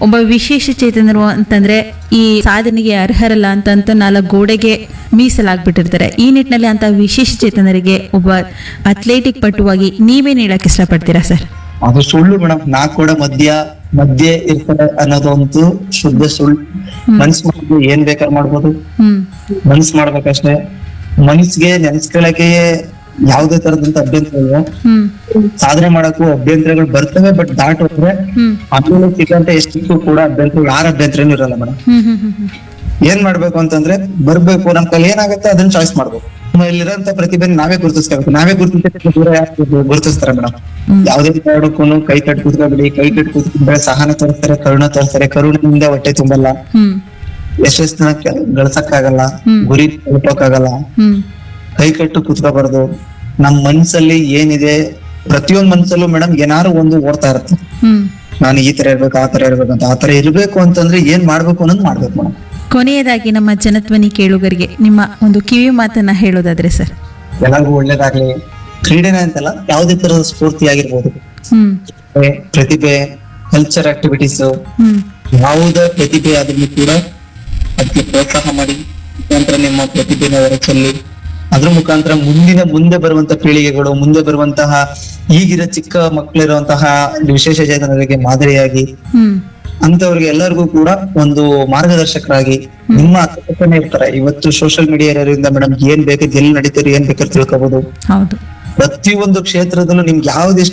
ಒಬ್ಬ ವಿಶೇಷ ಚೇತನರು ಅಂತಂದ್ರೆ ಈ ಸಾಧನೆಗೆ ಅರ್ಹರಲ್ಲ ಅಂತಂತ ನಾಲ್ಕು ಗೋಡೆಗೆ ಮೀಸಲಾಗ್ಬಿಟ್ಟಿರ್ತಾರೆ ಈ ನಿಟ್ಟಿನಲ್ಲಿ ಅಂತ ವಿಶೇಷ ಚೇತನರಿಗೆ ಒಬ್ಬ ಅಥ್ಲೆಟಿಕ್ ಪಟುವಾಗಿ ನೀವೇನ್ ಹೇಳಕ್ ಇಷ್ಟಪಡ್ತೀರಾ ಸರ್ ಅದು ಸುಳ್ಳು ಮೇಡಮ್ ನಾ ಕೂಡ ಮದ್ಯ ಮಧ್ಯೆ ಇರ್ತಾರೆ ಅನ್ನೋದಂತೂ ಶುದ್ಧ ಸುಳ್ಳು ಮನ್ಸ್ ಮಾಡಿದ್ರೆ ಏನ್ ಬೇಕಾದ್ರೆ ಮಾಡ್ಬೋದು ಹ್ಮ್ ಮನ್ಸ್ ಮಾಡ್ಬೇಕಷ್ಟೇ ಮನಸ್ಸಿಗೆ ನೆನ್ಸ್ಕೊಳಕ್ಕೆ ಯಾವ್ದೇ ತರದಂತ ಅಭ್ಯಂತರ ಇಲ್ಲ ಹ್ಮ್ ಸಾಧನೆ ಮಾಡಕ್ಕೂ ಅಭ್ಯಂತರಗಳು ಬರ್ತವೆ ಬಟ್ ದಾಟ್ ಹೋದ್ರೆ ಹ್ಮ್ ಆಮೇಲೆ ಸಿಕ್ಕಂತ ಎಷ್ಟಕ್ಕೂ ಕೂಡ ಅಭ್ಯಂತರ ಯಾರ ಅಭ್ಯಂತರನೂ ಇರಲ್ಲ ಮೇಡಮ್ ಹ್ಮ್ ಹ್ಮ್ ಹ್ಮ್ ಹ್ಮ್ ಏನ್ ಮಾಡ್ಬೇಕು ಅಂತಂದ್ರೆ ಬರ್ಬೇಕು ನಮ್ ಕೈಲಿ ಏನಾಗುತ್ತೆ ಅದನ್ನ ಚಾಯ್ಸ್ ಮಾಡ್ಬೇಕು ಇಲ್ಲಿರೋಂತ ಪ್ರತಿಭೆ ನಾವೇ ಗುರುತಿಸ್ಕೋಬೇಕು ನಾವೇ ಗುರುತಿಸ ದೂರ ಯಾರು ಗುರುತಿಸ್ತಾರೆ ಮೇಡಮ್ ಹ್ಮ್. ಯಾವ್ದೇ ಕಾರಣಕ್ಕೂ ಕೈ ಕಟ್ ಕೂತ್ಕೊಬಿಡಿ ಕೈ ಕಟ್ ಕೂತ್ಕೊಂಡ್ರೆ ಸಹನ ತೋರಿಸ್ತಾರೆ ಕರುಣ ತೋರಿಸ್ತಾರೆ ಕರುಣೆಯಿಂದ ಹೊಟ್ಟೆ ತುಂಬಲ್ಲ ಹ್ಮ್ ಯಶಸ್ಸನ್ನ ಕೆ- ಗಳಿಸಕ್ಕಾಗಲ್ಲ ಹ್ಮ್. ಗುರಿ ತಲುಪಕ್ಕಾಗಲ್ಲ ಹ್ಮ್ ಕೈ ಕಟ್ಟು ಕೂತ್ಕೋಬಾರ್ದು ನಮ್ ಮನ್ಸಲ್ಲಿ ಏನಿದೆ ಪ್ರತಿಯೊಂದ್ ಮನ್ಸಲ್ಲೂ ಮೇಡಮ್ ಏನಾರು ಒಂದು ಓಡ್ತಾ ಇರುತ್ತೆ ಹ್ಮ್ ನಾನು ಈ ತರ ಇರ್ಬೇಕು ಆ ತರ ಇರ್ಬೇಕು ಅಂತ ಆ ತರ ಇರ್ಬೇಕು ಅಂತಂದ್ರೆ ಏನ್ ಮಾಡ್ಬೇಕು ಅನ್ನೋದು ಮಾಡ್ಬೇಕು ಮೇಡಮ್ ಕೊನೆಯದಾಗಿ ನಮ್ಮ ಜನಧ್ವನಿ ಕೇಳುಗರಿಗೆ ನಿಮ್ಮ ಒಂದು ಕಿವಿ ಮಾತನ್ನ ಹೇಳೋದಾದ್ರೆ ಸರ್ ಎಲ್ಲರಿಗೂ ಒಳ್ಳೇದಾಗ್ಲಿ ಕ್ರೀಡೆನೇ ಅಂತಲ್ಲ ಯಾವ್ದೇ ತರದ ಸ್ಫೂರ್ತಿ ಆಗಿರ್ಬೋದು ಹ್ಮ್ ಪ್ರತಿಭೆ, ಪ್ರತಿಭೆ ಕಲ್ಚರ್ ಆಕ್ಟಿವಿಟೀಸ್ ಹ್ಮ್ ಯಾವುದೇ ಪ್ರತಿಭೆ ಆದ್ರೂ ಕೂಡ ಅದಕ್ಕೆ ಪ್ರೋತ್ಸಾಹ ಮಾಡಿ ಮುಖಾಂತರ ನಿಮ್ಮ ಪ್ರತಿಭೆನ ಹೊರಚಲ್ಲಿ ಅದ್ರ ಮುಖಾಂತರ ಮುಂದಿನ ಮುಂದೆ ಬರುವಂತ ಪೀಳಿಗೆಗಳು ಮುಂದೆ ಬರುವಂತಹ ಈಗಿರೋ ಚಿಕ್ಕ ಮಕ್ಕಳಿರುವಂತಹ ವಿಶೇಷ ಚೇತನರಿಗೆ ಮಾದರಿಯಾಗಿ ಹ್ಮ್ ಅಂತವ್ರಿಗೆ ಎಲ್ಲರಿಗೂ ಕೂಡ ಒಂದು ಮಾರ್ಗದರ್ಶಕರಾಗಿ ನಿಮ್ಮ ಅಕ್ಕಪಕ್ಕನೇ ಇರ್ತಾರೆ ಇವತ್ತು ಸೋಷಿಯಲ್ ಮೀಡಿಯಾ ಇರೋದ್ರಿಂದ ಮೇಡಮ್ ಏನ್ ಬೇಕಾದ್ರೆ ಎಲ್ಲಿ ನಡೀತಾರೆ ಏನ್ ಬೇಕಾದ್ರೆ ತಿಳ್ಕೊಬಹುದು ಹೌದು ಪ್ರತಿಯೊಂದು ಕ್ಷೇತ್ರದಲ್ಲೂ ನಿಮ್ಗೆ ಯಾವ್ದು